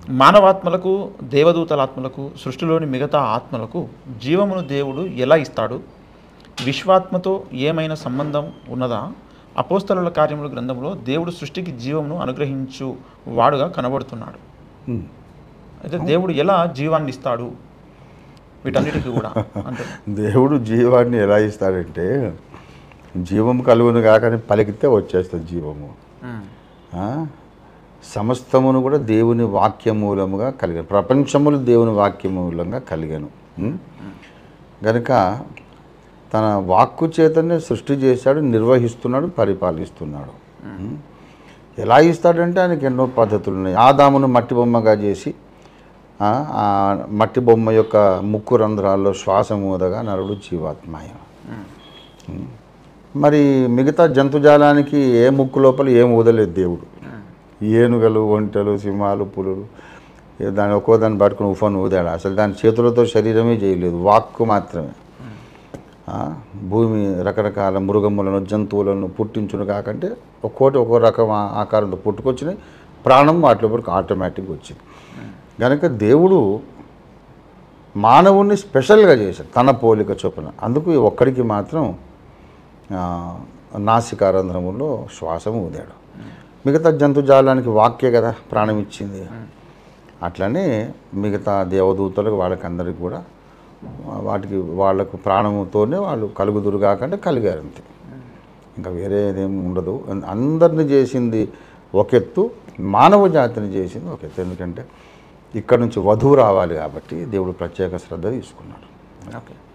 మానవాత్మలకు దేవదూతల ఆత్మలకు సృష్టిలోని మిగతా ఆత్మలకు జీవమును దేవుడు ఎలా ఇస్తాడు విశ్వాత్మతో ఏమైనా సంబంధం ఉన్నదా అపోస్తలుల కార్యముల గ్రంథంలో దేవుడు సృష్టికి జీవమును అనుగ్రహించు వాడుగా కనబడుతున్నాడు ఉమ్. అయితే దేవుడు ఎలా జీవాన్ని ఇస్తాడు వీటన్నిటికీ కూడా అంటే దేవుడు జీవాన్ని ఎలా ఇస్తాడంటే జీవం కలుగును కాకని పలికితే వచ్చేస్తుంది జీవము ఆ? సమస్తమును కూడా దేవుని వాక్య మూలముగా కలిగాను ప్రపంచములు దేవుని వాక్య మూలంగా కలిగాను ఉం? గనుక తన వాక్కు చేతనే సృష్టి చేశాడు నిర్వహిస్తున్నాడు పరిపాలిస్తున్నాడు ఉం? ఎలా ఇస్తాడంటే ఆయనకి ఎన్నో పద్ధతులు ఉన్నాయి ఆదామును మట్టి బొమ్మగా చేసి ఆ, ఆ మట్టి బొమ్మ యొక్క ముక్కు రంధ్రాల్లో శ్వాస మూదగా నరుడు జీవాత్మాయం మరి మిగతా జంతుజాలానికి ఏ ముక్కు లోపల ఏం వదలేదు దేవుడు ఏనుగలు ఒంటెలు సింహాలు పులులు ఏ దాని ఒక్కో దాన్ని పట్టుకుని ఉఫాను ఊదాడు అసలు దాని చేతులతో శరీరమే చేయలేదు వాక్కు మాత్రమే ఆ, భూమి రకరకాల మృగములను జంతువులను పుట్టించును కాకంటే ఒక్కోటి ఒక్కో రకం ఆ- ఆకారంతో పుట్టుకొచ్చినాయి ప్రాణం వాటి లోపలికి ఆటోమేటిక్గా వచ్చింది కనుక దేవుడు మానవుణ్ణి స్పెషల్గా చేశాడు తన పోలిక చొప్పున అందుకు ఈ ఒక్కడికి మాత్రం ఆ, నాసికారంధ్రములో శ్వాసం ఊదాడు మిగతా జంతుజాలానికి వాక్యే కదా ప్రాణం ఇచ్చింది అట్లనే మిగతా దేవదూతలకు వాళ్ళకందరికి కూడా వాటికి వాళ్ళకు ప్రాణముతోనే వాళ్ళు కలుగుదురు కాకుండా కలిగారు అంతే ఇంకా వేరే ఏదేం ఉండదు అందరిని చేసింది ఒక ఎత్తు మానవ జాతిని చేసింది ఒక ఎత్తు ఎందుకంటే ఇక్కడ నుంచి వధువు రావాలి కాబట్టి దేవుడు ప్రత్యేక శ్రద్ధ తీసుకున్నాడు ఓకే